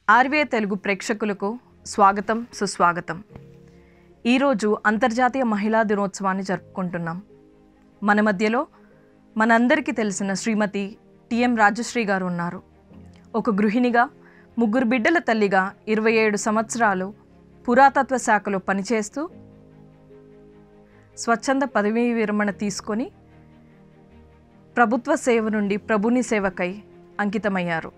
ఆర్వే తెలుగు ప్రేక్షకులకు స్వాగతం సుస్వాగతం ఈరోజు అంతర్జాతీయ మహిళా దినోత్సవాన్ని జరుపుకుంటున్నాం మన మధ్యలో మనందరికీ తెలిసిన శ్రీమతి టిఎం రాజశ్రీ గారు ఉన్నారు ఒక గృహిణిగా ముగ్గురు బిడ్డల తల్లిగా ఇరవై ఏడు సంవత్సరాలు పురాతత్వ శాఖలో పనిచేస్తూ స్వచ్ఛంద పదవీ విరమణ తీసుకొని ప్రభుత్వ సేవ నుండి ప్రభుని సేవకై అంకితమయ్యారు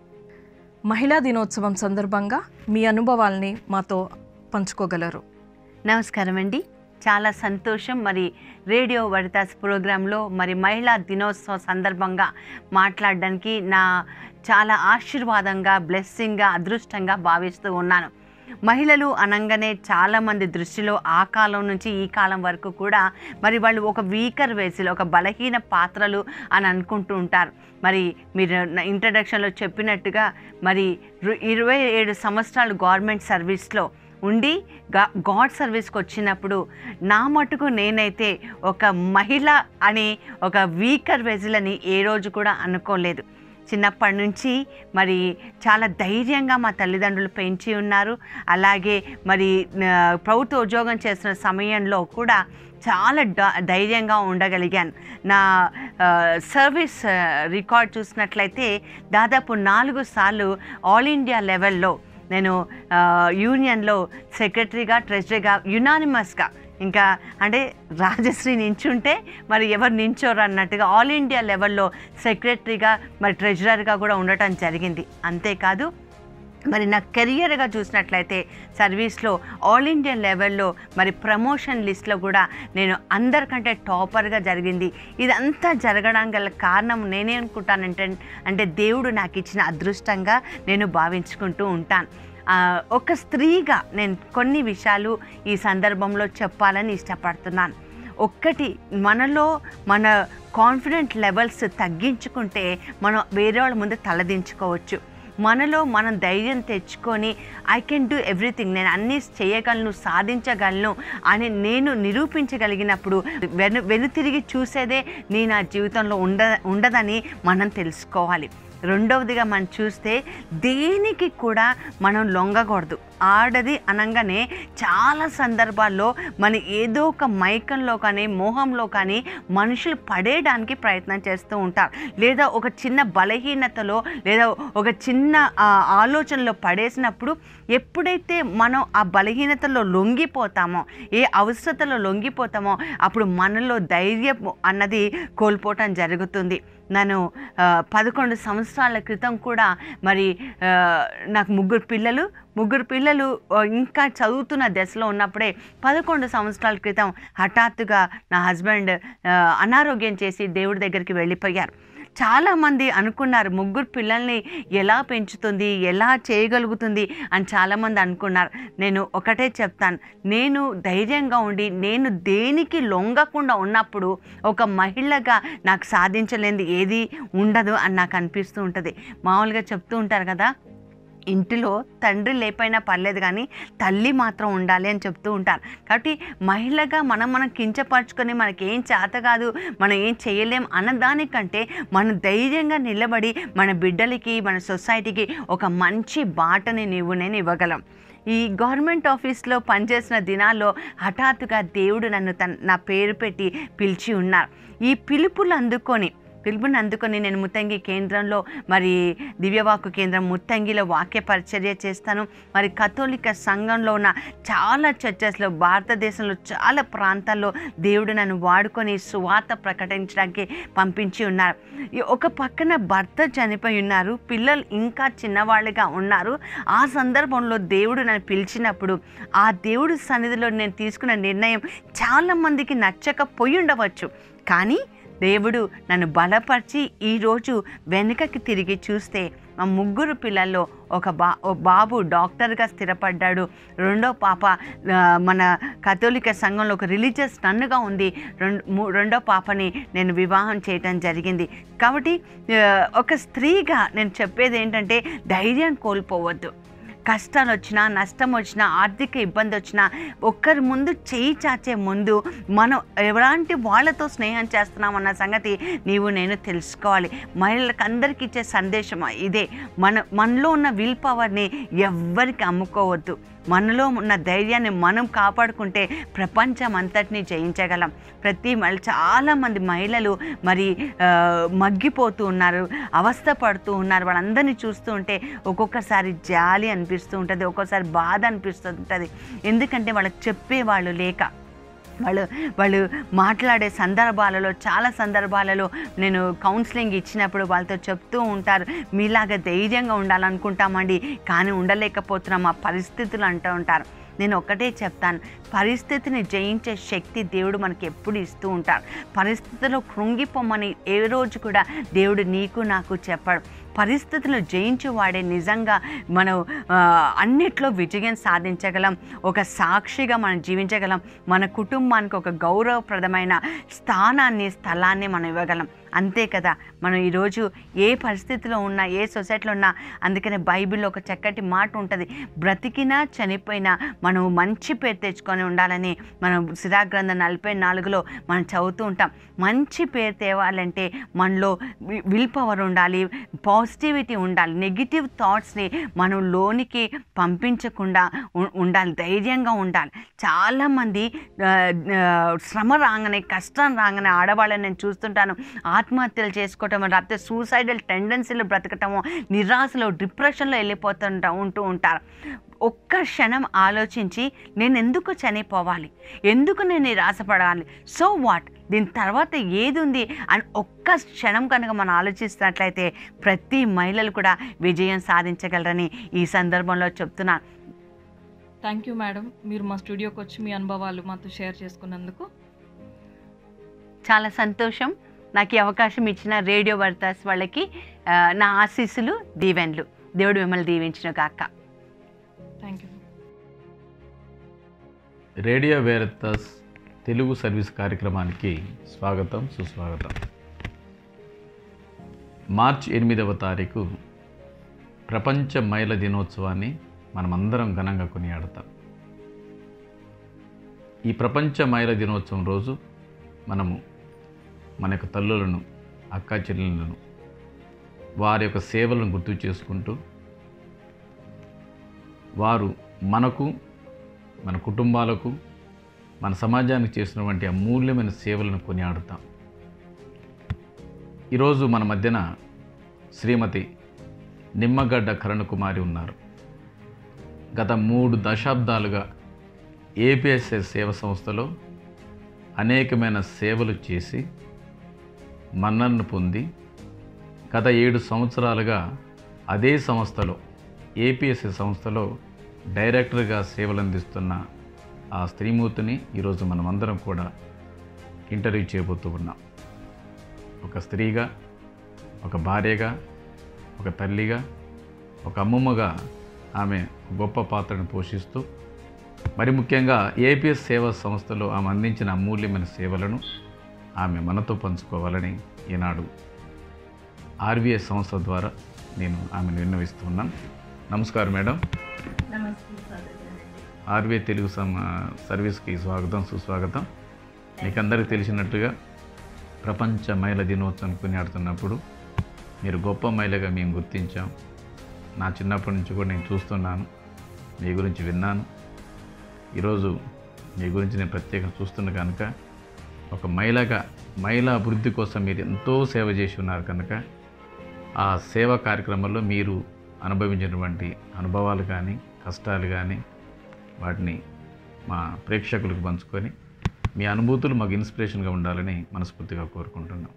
మహిళా దినోత్సవం సందర్భంగా మీ అనుభవాల్ని మాతో పంచుకోగలరు నమస్కారం అండి చాలా సంతోషం మరి రేడియో వరితాస్ ప్రోగ్రాంలో మరి మహిళా దినోత్సవం సందర్భంగా మాట్లాడడానికి నా చాలా ఆశీర్వాదంగా బ్లెస్సింగ్గా అదృష్టంగా భావిస్తూ ఉన్నాను మహిళలు అనగానే చాలామంది దృష్టిలో ఆ కాలం నుంచి ఈ కాలం వరకు కూడా మరి వాళ్ళు ఒక వీకర్ వేసిలో ఒక బలహీన పాత్రలు అని అనుకుంటూ ఉంటారు మరి మీరు నా ఇంట్రడక్షన్లో చెప్పినట్టుగా మరి రు- ఇరవై ఏడు సంవత్సరాలు గవర్నమెంట్ సర్వీస్లో ఉండి గా గాడ్ సర్వీస్కి వచ్చినప్పుడు నా మటుకు నేనైతే ఒక మహిళ అని ఒక వీకర్ వెజిలని ఏ రోజు కూడా అనుకోలేదు చిన్నప్పటి నుంచి మరి చాలా ధైర్యంగా మా తల్లిదండ్రులు పెంచి ఉన్నారు అలాగే మరి ఆ, ప్రభుత్వ ఉద్యోగం చేస్తున్న సమయంలో కూడా చాలా డ- ధైర్యంగా ఉండగలిగాను నా ఆ, సర్వీస్ ఆ, రికార్డ్ చూసినట్లయితే దాదాపు నాలుగు సార్లు ఆల్ ఇండియా లెవెల్లో నేను ఆ, యూనియన్లో సెక్రటరీగా ట్రెజరీగా యునానిమస్గా ఇంకా అంటే రాజశ్రీ నించుంటే మరి ఎవరు నించోరు అన్నట్టుగా ఆల్ ఇండియా లెవెల్లో సెక్రటరీగా మరి ట్రెజరర్గా కూడా ఉండటం జరిగింది అంతేకాదు మరి నా కెరియర్గా చూసినట్లయితే సర్వీస్లో ఆల్ ఇండియా లెవెల్లో మరి ప్రమోషన్ లిస్ట్లో కూడా నేను అందరికంటే టాపర్గా జరిగింది ఇదంతా జరగడానికి గల కారణం నేనే అనుకుంటానంటే అంటే దేవుడు నాకు ఇచ్చిన అదృష్టంగా నేను భావించుకుంటూ ఉంటాను ఆ, ఒక స్త్రీగా నేను కొన్ని విషయాలు ఈ సందర్భంలో చెప్పాలని ఇష్టపడుతున్నాను ఒక్కటి మనలో మన కాన్ఫిడెంట్ లెవెల్స్ తగ్గించుకుంటే మనం వేరే వాళ్ళ ముందు తలదించుకోవచ్చు మనలో మనం ధైర్యం తెచ్చుకొని ఐ కెన్ డూ ఎవ్రీథింగ్ నేను అన్నీ చేయగలను సాధించగలను అని నేను నిరూపించగలిగినప్పుడు వెను వెనుతిరిగి చూసేదే నీ నా జీవితంలో ఉండ ఉండదని మనం తెలుసుకోవాలి రెండవదిగా మనం చూస్తే దేనికి కూడా మనం లొంగకూడదు ఆడది అనగానే చాలా సందర్భాల్లో మన ఏదో ఒక మైకంలో కానీ మోహంలో కానీ మనుషులు పడేయడానికి ప్రయత్నం చేస్తూ ఉంటారు లేదా ఒక చిన్న బలహీనతలో లేదా ఒక చిన్న ఆ, ఆలోచనలో పడేసినప్పుడు ఎప్పుడైతే మనం ఆ బలహీనతలో లొంగిపోతామో ఏ అవసరతలో లొంగిపోతామో అప్పుడు మనలో ధైర్యం అన్నది కోల్పోవటం జరుగుతుంది నేను ఆ, పదకొండు సంవత్సరాల క్రితం కూడా మరి ఆ, నాకు ముగ్గురు పిల్లలు ముగ్గురు పిల్లలు ఆ, ఇంకా చదువుతున్న దశలో ఉన్నప్పుడే పదకొండు సంవత్సరాల క్రితం హఠాత్తుగా నా హస్బెండ్ ఆ, అనారోగ్యం చేసి దేవుడి దగ్గరికి వెళ్ళిపోయారు చాలామంది అనుకున్నారు ముగ్గురు పిల్లల్ని ఎలా పెంచుతుంది ఎలా చేయగలుగుతుంది అని చాలామంది అనుకున్నారు నేను ఒకటే చెప్తాను నేను ధైర్యంగా ఉండి నేను దేనికి లొంగకుండా ఉన్నప్పుడు ఒక మహిళగా నాకు సాధించలేనిది ఏది ఉండదు అని నాకు అనిపిస్తూ ఉంటుంది మామూలుగా చెప్తూ ఉంటారు కదా ఇంటిలో తండ్రి లేపైనా పర్లేదు కానీ తల్లి మాత్రం ఉండాలి అని చెప్తూ ఉంటారు కాబట్టి మహిళగా మనం మనం కించపరచుకొని మనకి ఏం చేత కాదు మనం ఏం చేయలేం అన్నదానికంటే మనం ధైర్యంగా నిలబడి మన బిడ్డలకి మన సొసైటీకి ఒక మంచి బాటని నీవు నేను ఇవ్వగలం ఈ గవర్నమెంట్ ఆఫీస్లో పనిచేసిన దినాల్లో హఠాత్తుగా దేవుడు నన్ను తన నా పేరు పెట్టి పిలిచి ఉన్నారు ఈ పిలుపులు అందుకొని పిలుపుని అందుకొని నేను ముత్తంగి కేంద్రంలో మరి దివ్యవాకు కేంద్రం ముత్తంగిలో వాక్య పరిచర్య చేస్తాను మరి కథోలిక సంఘంలో ఉన్న చాలా చర్చెస్లో భారతదేశంలో చాలా ప్రాంతాల్లో దేవుడు నన్ను వాడుకొని సువార్త ప్రకటించడానికి పంపించి ఉన్నారు ఈ ఒక పక్కన భర్త చనిపోయి ఉన్నారు పిల్లలు ఇంకా చిన్నవాళ్ళుగా ఉన్నారు ఆ సందర్భంలో దేవుడు నన్ను పిలిచినప్పుడు ఆ దేవుడి సన్నిధిలో నేను తీసుకున్న నిర్ణయం చాలామందికి నచ్చకపోయి ఉండవచ్చు కానీ దేవుడు నన్ను బలపరిచి ఈరోజు వెనుకకి తిరిగి చూస్తే మా ముగ్గురు పిల్లల్లో ఒక బా ఓ బాబు డాక్టర్గా స్థిరపడ్డాడు రెండో పాప ఆ, మన కథోలిక సంఘంలో ఒక రిలీజియస్ నన్నుగా ఉంది రెండు మూ- రెండో పాపని నేను వివాహం చేయటం జరిగింది కాబట్టి ఆ, ఒక స్త్రీగా నేను చెప్పేది ఏంటంటే ధైర్యం కోల్పోవద్దు కష్టాలు వచ్చినా నష్టం వచ్చినా ఆర్థిక ఇబ్బంది వచ్చినా ఒక్కరి ముందు చేయి చాచే ముందు మనం ఎలాంటి వాళ్ళతో స్నేహం చేస్తున్నామన్న సంగతి నీవు నేను తెలుసుకోవాలి మహిళలకు అందరికీ ఇచ్చే సందేశం ఇదే మన మనలో ఉన్న విల్ పవర్ని ఎవ్వరికి అమ్ముకోవద్దు మనలో ఉన్న ధైర్యాన్ని మనం కాపాడుకుంటే ప్రపంచం అంతటిని జయించగలం ప్రతి మహిళ చాలామంది మహిళలు మరి ఆ, మగ్గిపోతూ ఉన్నారు అవస్థ పడుతూ ఉన్నారు వాళ్ళందరినీ చూస్తూ ఉంటే ఒక్కొక్కసారి జాలి అనిపిస్తూ ఉంటుంది ఒక్కొక్కసారి బాధ అనిపిస్తుంటుంది ఎందుకంటే వాళ్ళకి చెప్పేవాళ్ళు లేక వాళ్ళు వాళ్ళు మాట్లాడే సందర్భాలలో చాలా సందర్భాలలో నేను కౌన్సిలింగ్ ఇచ్చినప్పుడు వాళ్ళతో చెప్తూ ఉంటారు మీలాగా ధైర్యంగా ఉండాలనుకుంటామండి కానీ ఉండలేకపోతున్నాం ఆ పరిస్థితులు అంటూ ఉంటారు నేను ఒకటే చెప్తాను పరిస్థితిని జయించే శక్తి దేవుడు మనకి ఎప్పుడు ఇస్తూ ఉంటాడు పరిస్థితుల్లో కృంగిపోమని ఏ రోజు కూడా దేవుడు నీకు నాకు చెప్పాడు పరిస్థితులు జయించేవాడే నిజంగా మనం ఆ, అన్నిట్లో విజయం సాధించగలం ఒక సాక్షిగా మనం జీవించగలం మన కుటుంబానికి ఒక గౌరవప్రదమైన స్థానాన్ని స్థలాన్ని మనం ఇవ్వగలం అంతే కదా మనం ఈరోజు ఏ పరిస్థితిలో ఉన్నా ఏ సొసైటీలో ఉన్నా అందుకనే బైబిల్లో ఒక చక్కటి మాట ఉంటుంది బ్రతికినా చనిపోయినా మనం మంచి పేరు తెచ్చుకొని ఉండాలని మనం శిరాగ్రంథం నలభై నాలుగులో మనం చదువుతూ ఉంటాం మంచి పేరు తేవాలంటే మనలో విల్ పవర్ ఉండాలి పాజిటివిటీ ఉండాలి నెగిటివ్ థాట్స్ని మనం లోనికి పంపించకుండా ఉ- ఉండాలి ధైర్యంగా ఉండాలి చాలామంది ఆ, ఆ, శ్రమ రాగానే కష్టం రాగానే ఆడవాళ్ళని నేను చూస్తుంటాను ఆత్మహత్యలు చేసుకోవటం లేకపోతే సూసైడల్ టెండెన్సీలు బ్రతకటము నిరాశలో డిప్రెషన్లో వెళ్ళిపోతుంటా ఉంటూ ఉంటారు ఒక్క క్షణం ఆలోచించి నేను ఎందుకు చనిపోవాలి ఎందుకు నేను నిరాశపడాలి సో వాట్ దీని తర్వాత ఏది ఉంది అని ఒక్క క్షణం కనుక మనం ఆలోచిస్తున్నట్లయితే ప్రతి మహిళలు కూడా విజయం సాధించగలరని ఈ సందర్భంలో చెప్తున్నాను థ్యాంక్ యూ మేడం మీరు మా స్టూడియోకి వచ్చి మీ అనుభవాలు మాతో షేర్ చేసుకున్నందుకు చాలా సంతోషం నాకు ఈ అవకాశం ఇచ్చిన రేడియో వర్తాస్ వాళ్ళకి ఆ, నా ఆశీస్సులు దీవెన్లు దేవుడు మిమ్మల్ని దీవించిన కాక thank you radio Veritas Telugu service కార్యక్రమానికి స్వాగతం సుస్వాగతం మార్చ్ ఎనిమిదవ తారీఖు ప్రపంచ మహిళ దినోత్సవాన్ని మనమందరం ఘనంగా కొనియాడతాం ఈ ప్రపంచ మహిళ దినోత్సవం రోజు మనము మన యొక్క తల్లులను అక్క చెల్లెలను వారి యొక్క సేవలను గుర్తు చేసుకుంటూ వారు మనకు మన కుటుంబాలకు మన సమాజానికి చేసినటువంటి అమూల్యమైన సేవలను కొనియాడుతాం ఈరోజు మన మధ్యన శ్రీమతి నిమ్మగడ్డ కరణకుమారి ఉన్నారు గత మూడు దశాబ్దాలుగా ఏపీఎస్ఎస్ సేవ సంస్థలో అనేకమైన సేవలు చేసి మన్ననను పొంది గత ఏడు సంవత్సరాలుగా అదే సంస్థలో ఏపీఎస్ఎస్ సంస్థలో డైరెక్టర్గా సేవలు అందిస్తున్న ఆ స్త్రీమూర్తిని ఈరోజు మనమందరం కూడా ఇంటర్వ్యూ చేయబోతూ ఉన్నాం ఒక స్త్రీగా ఒక భార్యగా ఒక తల్లిగా ఒక అమ్మమ్మగా ఆమె గొప్ప పాత్రను పోషిస్తూ మరి ముఖ్యంగా ఏపీఎస్ సేవా సంస్థలో ఆమె అందించిన అమూల్యమైన సేవలను ఆమె మనతో పంచుకోవాలని ఈనాడు ఆర్వీఎస్ సంస్థ ద్వారా నేను ఆమెను విన్నవిస్తున్నాను నమస్కారం మేడం ఆర్వీఐ తెలుగు సమ సర్వీస్కి స్వాగతం సుస్వాగతం మీకు అందరికీ తెలిసినట్టుగా ప్రపంచ మహిళా దినోత్సవం కొనియాడుతున్నప్పుడు మీరు గొప్ప మహిళగా మేము గుర్తించాం నా చిన్నప్పటి నుంచి కూడా నేను చూస్తున్నాను మీ గురించి విన్నాను ఈరోజు మీ గురించి నేను ప్రత్యేకంగా చూస్తున్న కనుక ఒక మహిళగా మహిళా అభివృద్ధి కోసం మీరు ఎంతో సేవ చేసి ఉన్నారు కనుక ఆ సేవా కార్యక్రమంలో మీరు అనుభవించినటువంటి అనుభవాలు కానీ కష్టాలు కానీ వాటిని మా ప్రేక్షకులకు పంచుకొని మీ అనుభూతులు మాకు ఇన్స్పిరేషన్గా ఉండాలని మనస్ఫూర్తిగా కోరుకుంటున్నాం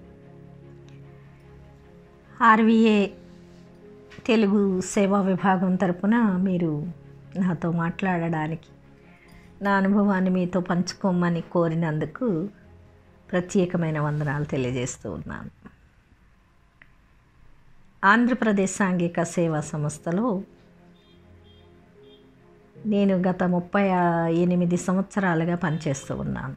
ఆర్వీఏ తెలుగు సేవా విభాగం తరపున మీరు నాతో మాట్లాడడానికి నా అనుభవాన్ని మీతో పంచుకోమని కోరినందుకు ప్రత్యేకమైన వందనాలు తెలియజేస్తూ ఉన్నాను ఆంధ్రప్రదేశ్ సాంఘిక సేవా సంస్థలో నేను గత ముప్పై ఎనిమిది సంవత్సరాలుగా పనిచేస్తూ ఉన్నాను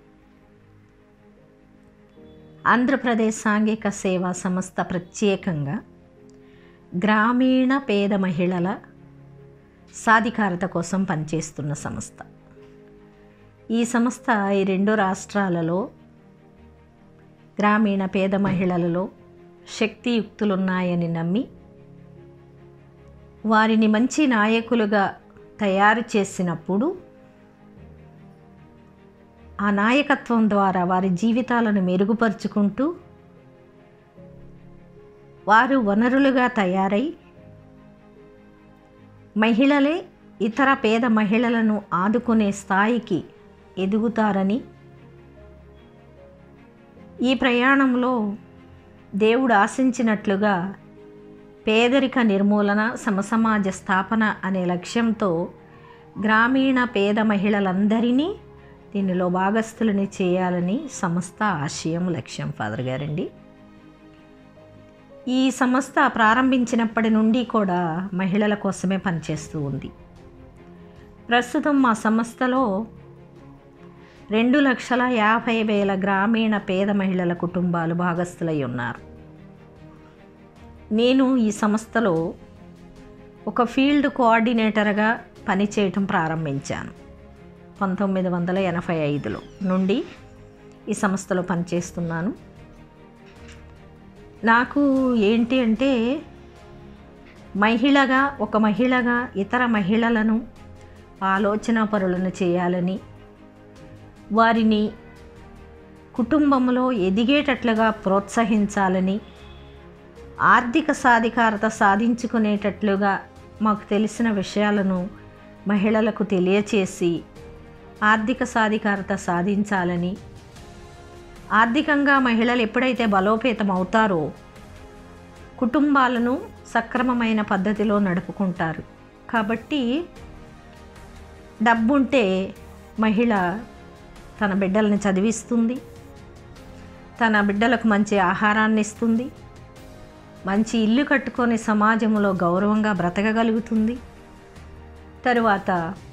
ఆంధ్రప్రదేశ్ సాంఘిక సేవా సంస్థ ప్రత్యేకంగా గ్రామీణ పేద మహిళల సాధికారత కోసం పనిచేస్తున్న సంస్థ ఈ సంస్థ ఈ రెండు రాష్ట్రాలలో గ్రామీణ పేద మహిళలలో శక్తియుక్తులున్నాయని నమ్మి వారిని మంచి నాయకులుగా తయారు చేసినప్పుడు ఆ నాయకత్వం ద్వారా వారి జీవితాలను మెరుగుపరుచుకుంటూ వారు వనరులుగా తయారై మహిళలే ఇతర పేద మహిళలను ఆదుకునే స్థాయికి ఎదుగుతారని ఈ ప్రయాణంలో దేవుడు ఆశించినట్లుగా పేదరిక నిర్మూలన సమసమాజ స్థాపన అనే లక్ష్యంతో గ్రామీణ పేద మహిళలందరినీ దీనిలో భాగస్థులని చేయాలని సంస్థ ఆశయం లక్ష్యం ఫాదర్ గారండి ఈ సంస్థ ప్రారంభించినప్పటి నుండి కూడా మహిళల కోసమే పనిచేస్తూ ఉంది ప్రస్తుతం మా సంస్థలో రెండు లక్షల యాభై వేల గ్రామీణ పేద మహిళల కుటుంబాలు భాగస్థులై ఉన్నారు నేను ఈ సంస్థలో ఒక ఫీల్డ్ కోఆర్డినేటర్గా పనిచేయటం ప్రారంభించాను పంతొమ్మిది వందల ఎనభై ఐదులో నుండి ఈ సంస్థలో పనిచేస్తున్నాను నాకు ఏంటి అంటే మహిళగా ఒక మహిళగా ఇతర మహిళలను ఆలోచన పరులను చేయాలని వారిని కుటుంబంలో ఎదిగేటట్లుగా ప్రోత్సహించాలని ఆర్థిక సాధికారత సాధించుకునేటట్లుగా మాకు తెలిసిన విషయాలను మహిళలకు తెలియచేసి ఆర్థిక సాధికారత సాధించాలని ఆర్థికంగా మహిళలు ఎప్పుడైతే బలోపేతం అవుతారో కుటుంబాలను సక్రమమైన పద్ధతిలో నడుపుకుంటారు కాబట్టి డబ్బుంటే మహిళ తన బిడ్డల్ని చదివిస్తుంది తన బిడ్డలకు మంచి ఆహారాన్ని ఇస్తుంది మంచి ఇల్లు కట్టుకొని సమాజంలో గౌరవంగా బ్రతకగలుగుతుంది తరువాత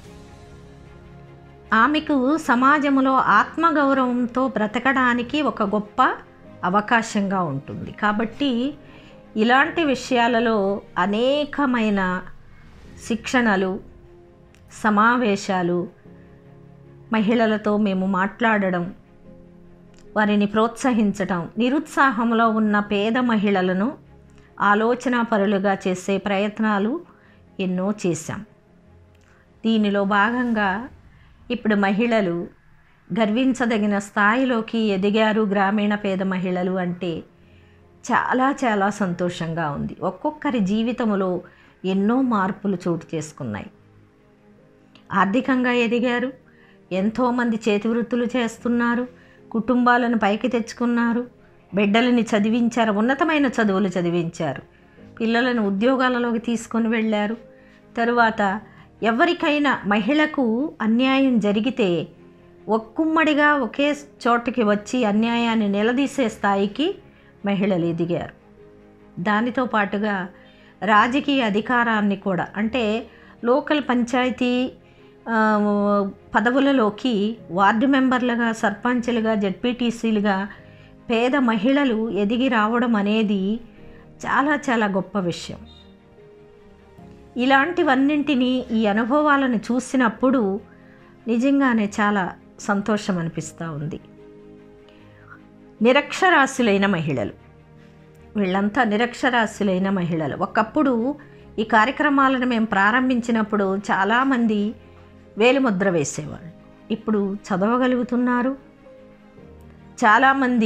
ఆమెకు సమాజంలో ఆత్మగౌరవంతో బ్రతకడానికి ఒక గొప్ప అవకాశంగా ఉంటుంది కాబట్టి ఇలాంటి విషయాలలో అనేకమైన శిక్షణలు సమావేశాలు మహిళలతో మేము మాట్లాడడం వారిని ప్రోత్సహించడం నిరుత్సాహంలో ఉన్న పేద మహిళలను ఆలోచన పరులుగా చేసే ప్రయత్నాలు ఎన్నో చేశాం దీనిలో భాగంగా ఇప్పుడు మహిళలు గర్వించదగిన స్థాయిలోకి ఎదిగారు గ్రామీణ పేద మహిళలు అంటే చాలా చాలా సంతోషంగా ఉంది ఒక్కొక్కరి జీవితంలో ఎన్నో మార్పులు చోటు చేసుకున్నాయి ఆర్థికంగా ఎదిగారు ఎంతోమంది చేతి వృత్తులు చేస్తున్నారు కుటుంబాలను పైకి తెచ్చుకున్నారు బిడ్డలని చదివించారు ఉన్నతమైన చదువులు చదివించారు పిల్లలను ఉద్యోగాలలోకి తీసుకొని వెళ్ళారు తరువాత ఎవరికైనా మహిళకు అన్యాయం జరిగితే ఒక్కుమ్మడిగా ఒకే చోటుకి వచ్చి అన్యాయాన్ని నిలదీసే స్థాయికి మహిళలు ఎదిగారు దానితో పాటుగా రాజకీయ అధికారాన్ని కూడా అంటే లోకల్ పంచాయతీ ఆ, పదవులలోకి వార్డు మెంబర్లుగా సర్పంచులుగా జడ్పీటీసీలుగా పేద మహిళలు ఎదిగి రావడం అనేది చాలా చాలా గొప్ప విషయం ఇలాంటివన్నింటినీ ఈ అనుభవాలను చూసినప్పుడు నిజంగానే చాలా సంతోషం అనిపిస్తూ ఉంది నిరక్షరాస్యులైన మహిళలు వీళ్ళంతా నిరక్షరాస్యులైన మహిళలు ఒకప్పుడు ఈ కార్యక్రమాలను మేము ప్రారంభించినప్పుడు చాలామంది వేలిముద్ర వేసేవాళ్ళు ఇప్పుడు చదవగలుగుతున్నారు చాలామంది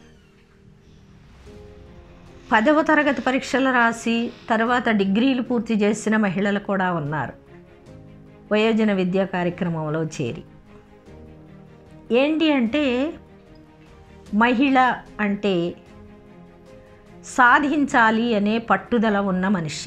పదవ తరగతి పరీక్షలు రాసి తర్వాత డిగ్రీలు పూర్తి చేసిన మహిళలు కూడా ఉన్నారు వయోజన విద్యా కార్యక్రమంలో చేరి ఏంటి అంటే మహిళ అంటే సాధించాలి అనే పట్టుదల ఉన్న మనిషి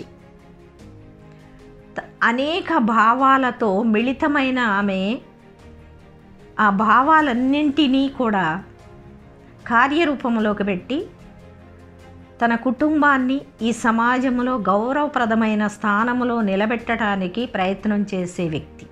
త- అనేక భావాలతో మిళితమైన ఆమె ఆ భావాలన్నింటినీ కూడా కార్యరూపంలోకి పెట్టి తన కుటుంబాన్ని ఈ సమాజంలో గౌరవప్రదమైన స్థానంలో నిలబెట్టడానికి ప్రయత్నం చేసే వ్యక్తి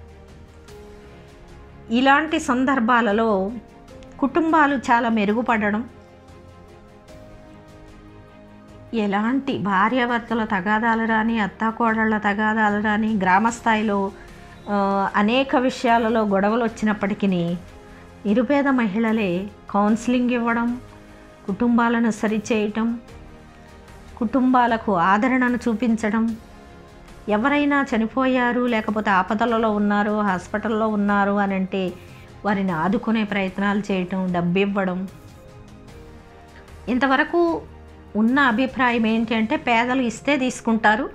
ఇలాంటి సందర్భాలలో కుటుంబాలు చాలా మెరుగుపడడం ఎలాంటి భార్యాభర్తల తగాదాలు రాని అత్తాకోడళ్ళ తగాదాలు రాని గ్రామ స్థాయిలో ఆ, అనేక విషయాలలో గొడవలు వచ్చినప్పటికీ నిరుపేద మహిళలే కౌన్సిలింగ్ ఇవ్వడం కుటుంబాలను సరిచేయటం కుటుంబాలకు ఆదరణను చూపించడం ఎవరైనా చనిపోయారు లేకపోతే ఆపదలలో ఉన్నారు హాస్పిటల్లో ఉన్నారు అని అంటే వారిని ఆదుకునే ప్రయత్నాలు చేయటం డబ్బు ఇవ్వడం ఇంతవరకు ఉన్న అభిప్రాయం ఏంటి అంటే పేదలు ఇస్తే తీసుకుంటారు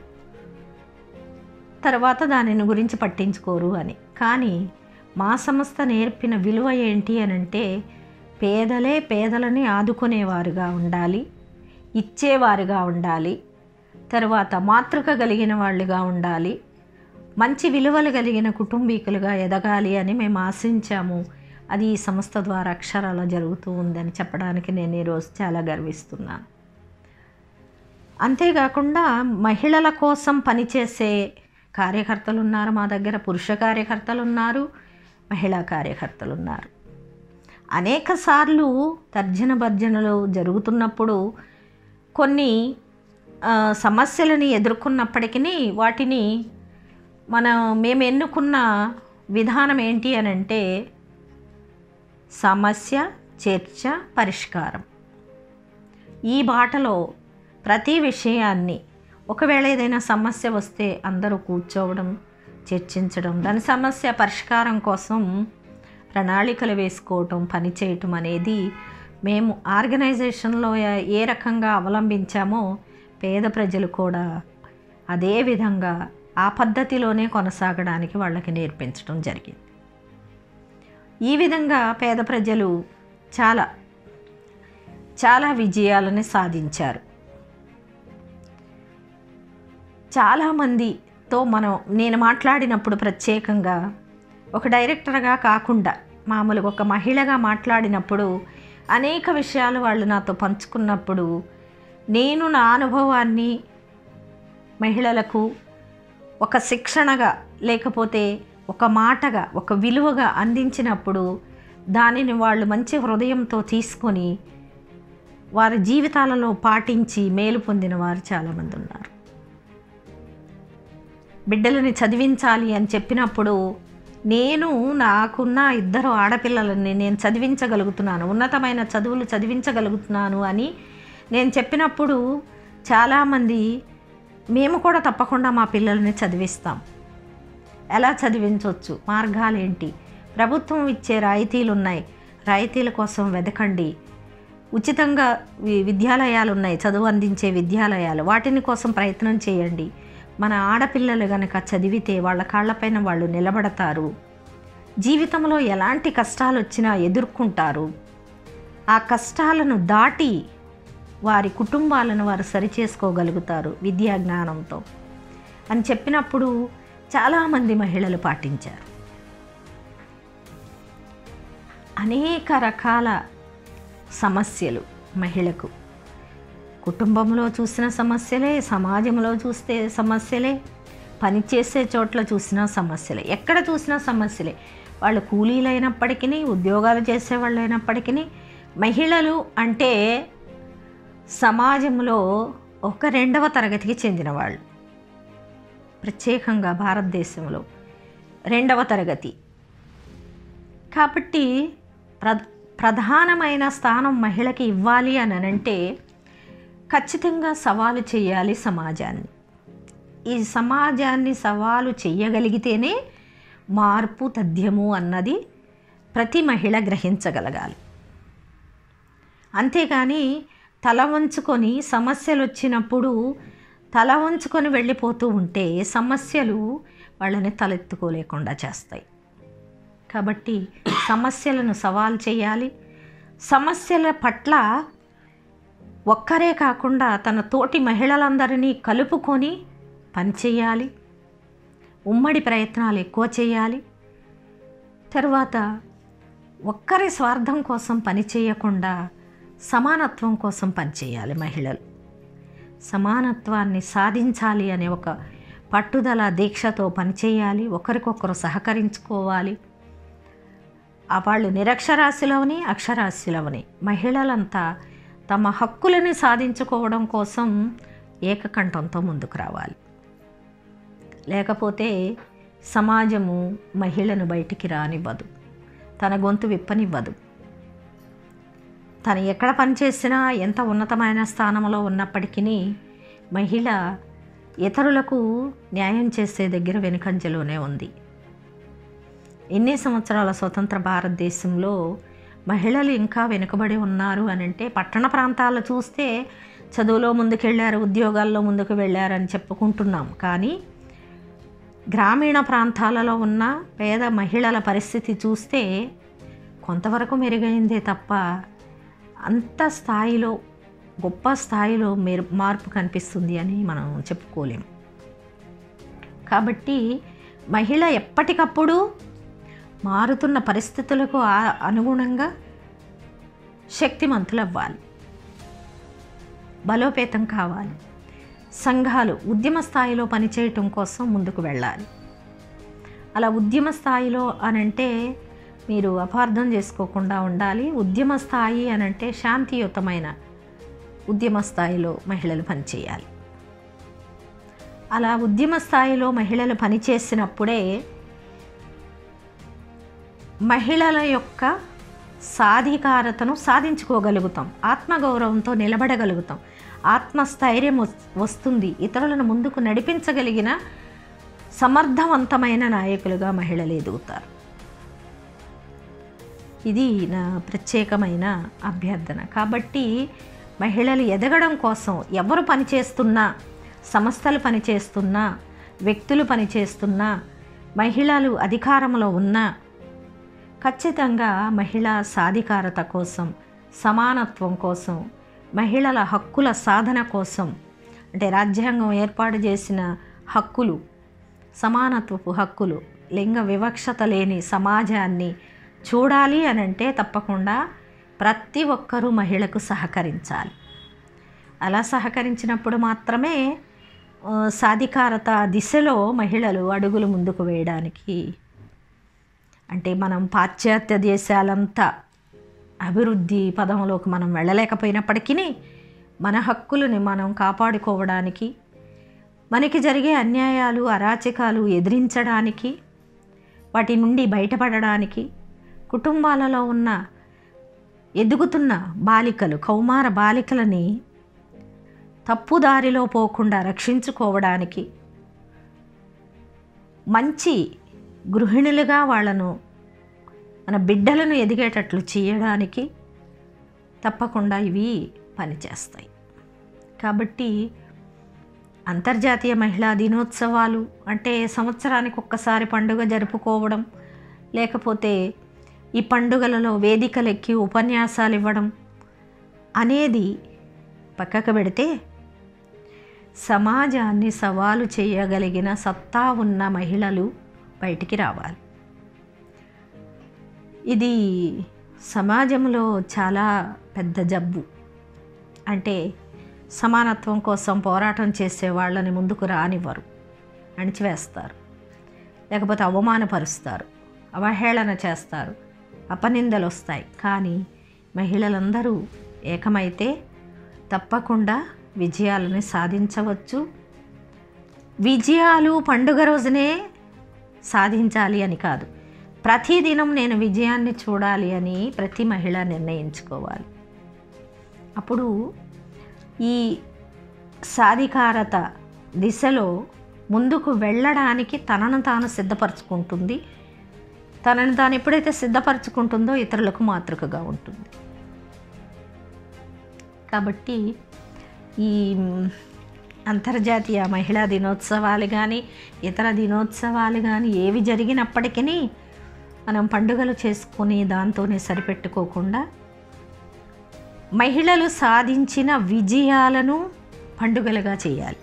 తర్వాత దానిని గురించి పట్టించుకోరు అని కానీ మా సంస్థ నేర్పిన విలువ ఏంటి అని అంటే పేదలే పేదలని ఆదుకునేవారుగా ఉండాలి ఇచ్చేవారుగా ఉండాలి తర్వాత మాతృక కలిగిన వాళ్ళుగా ఉండాలి మంచి విలువలు కలిగిన కుటుంబీకులుగా ఎదగాలి అని మేము ఆశించాము అది ఈ సంస్థ ద్వారా అక్షరాల జరుగుతూ ఉందని చెప్పడానికి నేను ఈరోజు చాలా గర్విస్తున్నాను అంతేకాకుండా మహిళల కోసం పనిచేసే కార్యకర్తలు ఉన్నారు మా దగ్గర పురుష కార్యకర్తలు ఉన్నారు మహిళా కార్యకర్తలు ఉన్నారు అనేక సార్లు తర్జన భర్జనలు జరుగుతున్నప్పుడు కొన్ని ఆ, సమస్యలని ఎదుర్కొన్నప్పటికీ వాటిని మనం మేము ఎన్నుకున్న విధానం ఏంటి అని అంటే సమస్య చర్చ పరిష్కారం ఈ బాటలో ప్రతి విషయాన్ని ఒకవేళ ఏదైనా సమస్య వస్తే అందరూ కూర్చోవడం చర్చించడం దాని సమస్య పరిష్కారం కోసం ప్రణాళికలు వేసుకోవటం పనిచేయటం అనేది మేము ఆర్గనైజేషన్లో ఏ- ఏ రకంగా అవలంబించామో పేద ప్రజలు కూడా అదే విధంగా ఆ పద్ధతిలోనే కొనసాగడానికి వాళ్ళకి నేర్పించడం జరిగింది ఈ విధంగా పేద ప్రజలు చాలా చాలా విజయాలని సాధించారు చాలామందితో మనం నేను మాట్లాడినప్పుడు ప్రత్యేకంగా ఒక డైరెక్టర్గా కాకుండా మామూలుగా ఒక మహిళగా మాట్లాడినప్పుడు అనేక విషయాలు వాళ్ళు నాతో పంచుకున్నప్పుడు నేను నా అనుభవాన్ని మహిళలకు ఒక శిక్షణగా లేకపోతే ఒక మాటగా ఒక విలువగా అందించినప్పుడు దానిని వాళ్ళు మంచి హృదయంతో తీసుకొని వారి జీవితాలలో పాటించి మేలు పొందిన వారు చాలామంది ఉన్నారు బిడ్డలని చదివించాలి అని చెప్పినప్పుడు నేను నాకున్న ఇద్దరు ఆడపిల్లలని నేను చదివించగలుగుతున్నాను ఉన్నతమైన చదువులు చదివించగలుగుతున్నాను అని నేను చెప్పినప్పుడు చాలామంది మేము కూడా తప్పకుండా మా పిల్లల్ని చదివిస్తాం ఎలా చదివించవచ్చు మార్గాలు ఏంటి ప్రభుత్వం ఇచ్చే రాయితీలు ఉన్నాయి రాయితీల కోసం వెతకండి ఉచితంగా వి- విద్యాలయాలు ఉన్నాయి చదువు అందించే విద్యాలయాలు వాటిని కోసం ప్రయత్నం చేయండి మన ఆడపిల్లలు గనక చదివితే వాళ్ళ కాళ్ళపైన వాళ్ళు నిలబడతారు జీవితంలో ఎలాంటి కష్టాలు వచ్చినా ఎదుర్కొంటారు ఆ కష్టాలను దాటి వారి కుటుంబాలను వారు సరిచేసుకోగలుగుతారు విద్యా జ్ఞానంతో అని చెప్పినప్పుడు చాలామంది మహిళలు పాటించారు అనేక రకాల సమస్యలు మహిళకు కుటుంబంలో చూసిన సమస్యలే సమాజంలో చూస్తే సమస్యలే పనిచేసే చోట్ల చూసిన సమస్యలే ఎక్కడ చూసినా సమస్యలే వాళ్ళు కూలీలైనప్పటికీ ఉద్యోగాలు చేసేవాళ్ళు అయినప్పటికీ మహిళలు అంటే సమాజంలో ఒక రెండవ తరగతికి చెందిన వాళ్ళు ప్రత్యేకంగా భారతదేశంలో రెండవ తరగతి కాబట్టి ప్ర ప్రధానమైన స్థానం మహిళకి ఇవ్వాలి అని అంటే ఖచ్చితంగా సవాలు చేయాలి సమాజాన్ని ఈ సమాజాన్ని సవాలు చేయగలిగితేనే మార్పు తథ్యము అన్నది ప్రతి మహిళ గ్రహించగలగాలి అంతేగాని తల వంచుకొని సమస్యలు వచ్చినప్పుడు తల వంచుకొని వెళ్ళిపోతూ ఉంటే సమస్యలు వాళ్ళని తలెత్తుకోలేకుండా చేస్తాయి కాబట్టి సమస్యలను సవాల్ చేయాలి సమస్యల పట్ల ఒక్కరే కాకుండా తన తోటి మహిళలందరినీ కలుపుకొని పనిచేయాలి ఉమ్మడి ప్రయత్నాలు ఎక్కువ చేయాలి తరువాత ఒక్కరి స్వార్థం కోసం పని చేయకుండా సమానత్వం కోసం పనిచేయాలి మహిళలు సమానత్వాన్ని సాధించాలి అనే ఒక పట్టుదల దీక్షతో పనిచేయాలి ఒకరికొకరు సహకరించుకోవాలి ఆ వాళ్ళు నిరక్షరాస్యులవని అక్షరాస్యులవని మహిళలంతా తమ హక్కులను సాధించుకోవడం కోసం ఏకకంఠంతో ముందుకు రావాలి లేకపోతే సమాజము మహిళను బయటికి రానివ్వదు తన గొంతు విప్పనివ్వదు తను ఎక్కడ పనిచేసినా ఎంత ఉన్నతమైన స్థానంలో ఉన్నప్పటికీ మహిళ ఇతరులకు న్యాయం చేసే దగ్గర వెనుకంజలోనే ఉంది ఎన్ని సంవత్సరాల స్వతంత్ర భారతదేశంలో మహిళలు ఇంకా వెనుకబడి ఉన్నారు అని అంటే పట్టణ ప్రాంతాలు చూస్తే చదువులో ముందుకెళ్ళారు ఉద్యోగాల్లో ముందుకు వెళ్ళారని చెప్పుకుంటున్నాం కానీ గ్రామీణ ప్రాంతాలలో ఉన్న పేద మహిళల పరిస్థితి చూస్తే కొంతవరకు మెరుగైందే తప్ప అంత స్థాయిలో గొప్ప స్థాయిలో మెరు మార్పు కనిపిస్తుంది అని మనం చెప్పుకోలేం కాబట్టి మహిళ ఎప్పటికప్పుడు మారుతున్న పరిస్థితులకు ఆ- అనుగుణంగా శక్తిమంతులు అవ్వాలి బలోపేతం కావాలి సంఘాలు ఉద్యమ స్థాయిలో పనిచేయటం కోసం ముందుకు వెళ్ళాలి అలా ఉద్యమ స్థాయిలో అనంటే మీరు అపార్థం చేసుకోకుండా ఉండాలి ఉద్యమ స్థాయి అనంటే శాంతియుతమైన ఉద్యమ స్థాయిలో మహిళలు పనిచేయాలి అలా ఉద్యమ స్థాయిలో మహిళలు పనిచేసినప్పుడే మహిళల యొక్క సాధికారతను సాధించుకోగలుగుతాం ఆత్మగౌరవంతో నిలబడగలుగుతాం ఆత్మస్థైర్యం వస్- వస్తుంది ఇతరులను ముందుకు నడిపించగలిగిన సమర్థవంతమైన నాయకులుగా మహిళలు ఎదుగుతారు ఇది నా ప్రత్యేకమైన అభ్యర్థన కాబట్టి మహిళలు ఎదగడం కోసం ఎవరు పనిచేస్తున్నా సంస్థలు పనిచేస్తున్నా వ్యక్తులు పనిచేస్తున్నా మహిళలు అధికారంలో ఉన్నా ఖచ్చితంగా మహిళా సాధికారత కోసం సమానత్వం కోసం మహిళల హక్కుల సాధన కోసం అంటే రాజ్యాంగం ఏర్పాటు చేసిన హక్కులు సమానత్వపు హక్కులు లింగ వివక్షత లేని సమాజాన్ని చూడాలి అని అంటే తప్పకుండా ప్రతి ఒక్కరూ మహిళకు సహకరించాలి అలా సహకరించినప్పుడు మాత్రమే ఆ, సాధికారత దిశలో మహిళలు అడుగులు ముందుకు వేయడానికి అంటే మనం పాశ్చాత్య దేశాలంతా అభివృద్ధి పదంలోకి మనం వెళ్ళలేకపోయినప్పటికీ మన హక్కులని మనం కాపాడుకోవడానికి మనకి జరిగే అన్యాయాలు అరాచకాలు ఎదిరించడానికి వాటి నుండి బయటపడడానికి కుటుంబాలలో ఉన్న ఎదుగుతున్న బాలికలు కౌమార బాలికలని తప్పుదారిలో పోకుండా రక్షించుకోవడానికి మంచి గృహిణులుగా వాళ్ళను మన బిడ్డలను ఎదిగేటట్లు చేయడానికి తప్పకుండా ఇవి పనిచేస్తాయి కాబట్టి అంతర్జాతీయ మహిళా దినోత్సవాలు అంటే సంవత్సరానికి ఒక్కసారి పండుగ జరుపుకోవడం లేకపోతే ఈ పండుగలలో వేదికలెక్కి ఉపన్యాసాలు ఇవ్వడం అనేది పక్కకు పెడితే సమాజాన్ని సవాలు చేయగలిగిన సత్తా ఉన్న మహిళలు బయటికి రావాలి ఇది సమాజంలో చాలా పెద్ద జబ్బు అంటే సమానత్వం కోసం పోరాటం చేసే వాళ్ళని ముందుకు రానివ్వరు అణిచివేస్తారు లేకపోతే అవమానపరుస్తారు అవహేళన చేస్తారు అపనిందలు వస్తాయి కానీ మహిళలందరూ ఏకమైతే తప్పకుండా విజయాలను సాధించవచ్చు విజయాలు పండుగ రోజునే సాధించాలి అని కాదు ప్రతిదినం నేను విజయాన్ని చూడాలి అని ప్రతి మహిళ నిర్ణయించుకోవాలి అప్పుడు ఈ సాధికారత దిశలో ముందుకు వెళ్ళడానికి తనను తాను సిద్ధపరచుకుంటుంది తనను తాను ఎప్పుడైతే సిద్ధపరచుకుంటుందో ఇతరులకు మాతృకగా ఉంటుంది కాబట్టి ఈ మ్, అంతర్జాతీయ మహిళా దినోత్సవాలు కానీ ఇతర దినోత్సవాలు కానీ ఏవి జరిగినప్పటికీ మనం పండుగలు చేసుకుని దాంతోనే సరిపెట్టుకోకుండా మహిళలు సాధించిన విజయాలను పండుగలుగా చేయాలి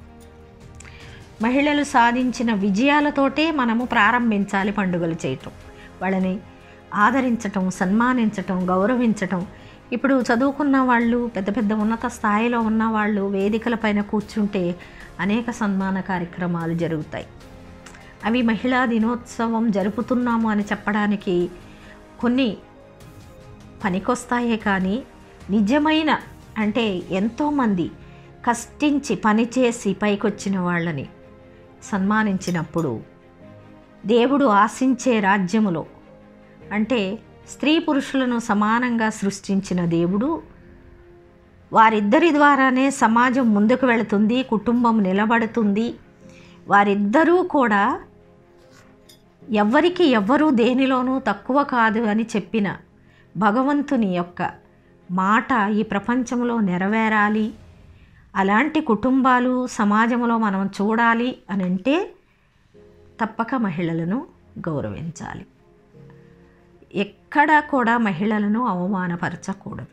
మహిళలు సాధించిన విజయాలతోటే మనము ప్రారంభించాలి పండుగలు చేయటం వాళ్ళని ఆదరించటం సన్మానించటం గౌరవించటం ఇప్పుడు చదువుకున్న వాళ్ళు పెద్ద పెద్ద ఉన్నత స్థాయిలో ఉన్న వాళ్ళు వేదికలపైన కూర్చుంటే అనేక సన్మాన కార్యక్రమాలు జరుగుతాయి అవి మహిళా దినోత్సవం జరుపుతున్నాము అని చెప్పడానికి కొన్ని పనికొస్తాయే కానీ నిజమైన అంటే ఎంతోమంది కష్టించి పనిచేసి పైకొచ్చిన వాళ్ళని సన్మానించినప్పుడు దేవుడు ఆశించే రాజ్యములో అంటే స్త్రీ పురుషులను సమానంగా సృష్టించిన దేవుడు వారిద్దరి ద్వారానే సమాజం ముందుకు వెళుతుంది కుటుంబం నిలబడుతుంది వారిద్దరూ కూడా ఎవ్వరికి ఎవ్వరూ దేనిలోనూ తక్కువ కాదు అని చెప్పిన భగవంతుని యొక్క మాట ఈ ప్రపంచంలో నెరవేరాలి అలాంటి కుటుంబాలు సమాజంలో మనం చూడాలి అని అంటే తప్పక మహిళలను గౌరవించాలి ఎక్కడా కూడా మహిళలను అవమానపరచకూడదు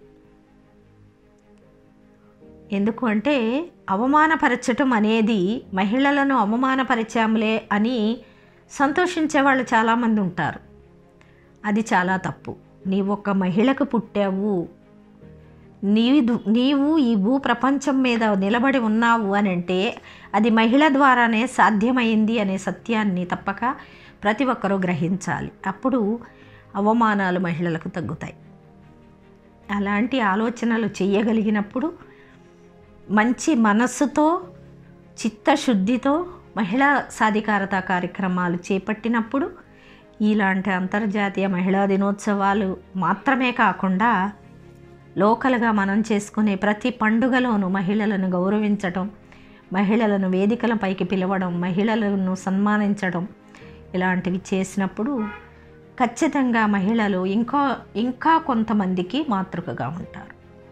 ఎందుకు అంటే అవమానపరచటం అనేది మహిళలను అవమానపరిచాములే అని సంతోషించే వాళ్ళు చాలామంది ఉంటారు అది చాలా తప్పు నీవు ఒక మహిళకు పుట్టావు నీవు నీవు ఈ భూ ప్రపంచం మీద నిలబడి ఉన్నావు అని అంటే అది మహిళ ద్వారానే సాధ్యమైంది అనే సత్యాన్ని తప్పక ప్రతి ఒక్కరూ గ్రహించాలి అప్పుడు అవమానాలు మహిళలకు తగ్గుతాయి అలాంటి ఆలోచనలు చేయగలిగినప్పుడు మంచి మనస్సుతో చిత్తశుద్ధితో మహిళా సాధికారత కార్యక్రమాలు చేపట్టినప్పుడు ఇలాంటి అంతర్జాతీయ మహిళా దినోత్సవాలు మాత్రమే కాకుండా లోకల్గా మనం చేసుకునే ప్రతి పండుగలోనూ మహిళలను గౌరవించటం మహిళలను వేదికల పైకి పిలవడం మహిళలను సన్మానించడం ఇలాంటివి చేసినప్పుడు ఖచ్చితంగా మహిళలు ఇంకా ఇంకా కొంతమందికి మాతృకగా ఉంటారు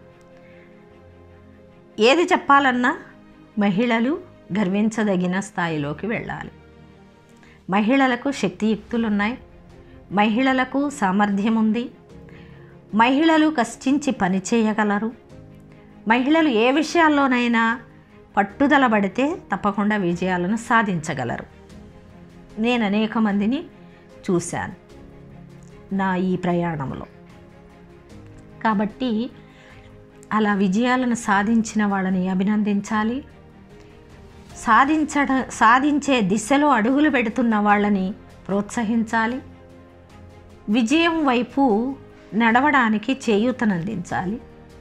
ఏది చెప్పాలన్నా మహిళలు గర్వించదగిన స్థాయిలోకి వెళ్ళాలి మహిళలకు శక్తియుక్తులు ఉన్నాయి మహిళలకు సామర్థ్యం ఉంది మహిళలు కష్టించి పని చేయగలరు మహిళలు ఏ విషయాల్లోనైనా పట్టుదల పడితే తప్పకుండా విజయాలను సాధించగలరు నేను అనేక మందిని చూశాను నా ఈ ప్రయాణంలో కాబట్టి అలా విజయాలను సాధించిన వాళ్ళని అభినందించాలి సాధించడం సాధించే దిశలో అడుగులు పెడుతున్న వాళ్ళని ప్రోత్సహించాలి విజయం వైపు నడవడానికి చేయూతనందించాలి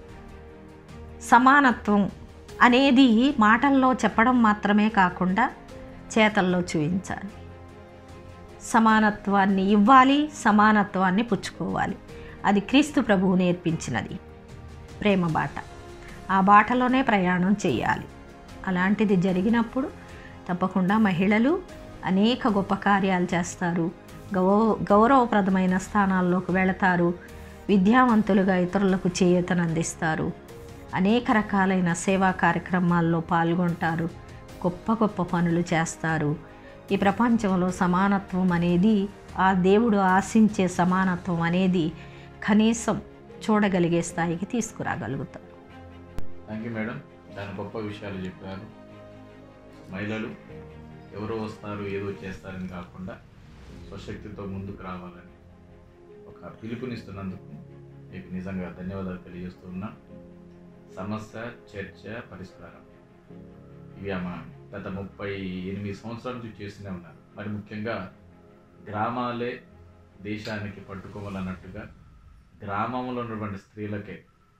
సమానత్వం అనేది మాటల్లో చెప్పడం మాత్రమే కాకుండా చేతల్లో చూపించాలి సమానత్వాన్ని ఇవ్వాలి సమానత్వాన్ని పుచ్చుకోవాలి అది క్రీస్తు ప్రభువు నేర్పించినది ప్రేమ బాట ఆ బాటలోనే ప్రయాణం చేయాలి అలాంటిది జరిగినప్పుడు తప్పకుండా మహిళలు అనేక గొప్ప కార్యాలు చేస్తారు గౌ గౌరవప్రదమైన స్థానాల్లోకి వెళతారు విద్యావంతులుగా ఇతరులకు చేయూతనందిస్తారు అనేక రకాలైన సేవా కార్యక్రమాల్లో పాల్గొంటారు గొప్ప గొప్ప పనులు చేస్తారు ఈ ప్రపంచంలో సమానత్వం అనేది ఆ దేవుడు ఆశించే సమానత్వం అనేది కనీసం చూడగలిగే స్థాయికి తీసుకురాగలుగుతారు థ్యాంక్ యూ మేడం చాలా గొప్ప విషయాలు చెప్పారు మహిళలు ఎవరో వస్తారు ఏదో చేస్తారని కాకుండా స్వశక్తితో ముందుకు రావాలని ఒక పిలుపునిస్తున్నందుకు మీకు నిజంగా ధన్యవాదాలు తెలియజేస్తున్నా సమస్య చర్చ పరిష్కారం ఇవి ఆమె గత ముప్పై ఎనిమిది సంవత్సరాల నుంచి చేస్తూనే ఉన్నారు మరి ముఖ్యంగా గ్రామాలే దేశానికి పట్టుకోవాలన్నట్టుగా గ్రామంలో ఉన్నటువంటి స్త్రీలకే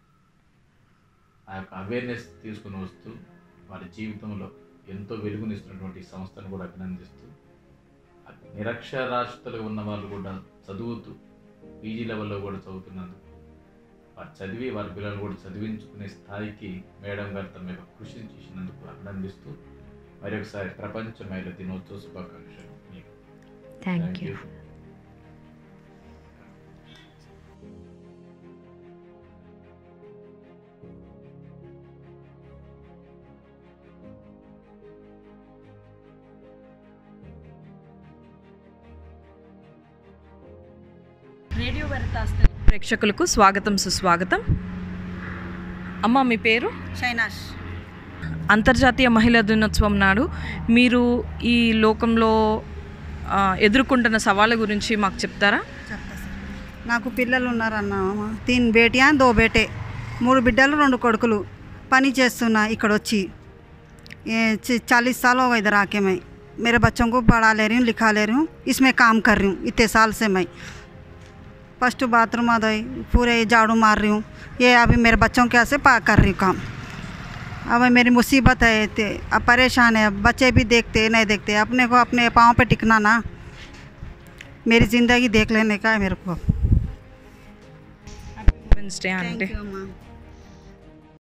ఆ యొక్క అవేర్నెస్ తీసుకుని వస్తూ వారి జీవితంలో ఎంతో వెలుగునిస్తున్నటువంటి ఈ సంస్థను కూడా అభినందిస్తూ నిరక్షరాస్యతలుగా ఉన్న వాళ్ళు కూడా చదువుతూ పీజీ లెవెల్లో కూడా చదువుతున్నందుకు వారు చదివి వారి పిల్లలు కూడా చదివించుకునే స్థాయికి మేడం గారు తమ యొక్క కృషిని చేసినందుకు అభినందిస్తూ మరొకసారి ప్రపంచ మహిళ దినోత్సవ శుభాకాంక్షలు మీకు థ్యాంక్ యూ రేడియో వెరతాస్ ప్రేక్షకులకు స్వాగతం సుస్వాగతం అమ్మ మీ పేరు షైనాష్ అంతర్జాతీయ మహిళా దినోత్సవం నాడు మీరు ఈ లోకంలో ఆ, ఎదుర్కొంటున్న సవాళ్ళ గురించి మాకు చెప్తారా చెప్తా సార్ నాకు పిల్లలు ఉన్నారన్న తీన్ బేటియా దో బేటే మూడు బిడ్డలు రెండు కొడుకులు పని చేస్తున్నా ఇక్కడ వచ్చి ये च- चालीस साल हो गए इधर आके मैं मेरे बच्चों को पढ़ा ले रही हूँ लिखा ले रही हूँ इसमें काम कर रही हूँ इतने साल से मैं फर्स्ट बाथरूम आ गई पूरे झाड़ू मार रही हूँ ये अभी मेरे बच्चों के से पा कर रही हूँ काम अब मेरी मुसीबत है ते अब परेशान है बच्चे भी देखते नहीं देखते अपने को अपने पाँव पे टिकना ना मेरी ज़िंदगी देख लेने का है मेरे को హ్యాపీ ఉమెన్స్ డే అంటే Thank you, अम्मा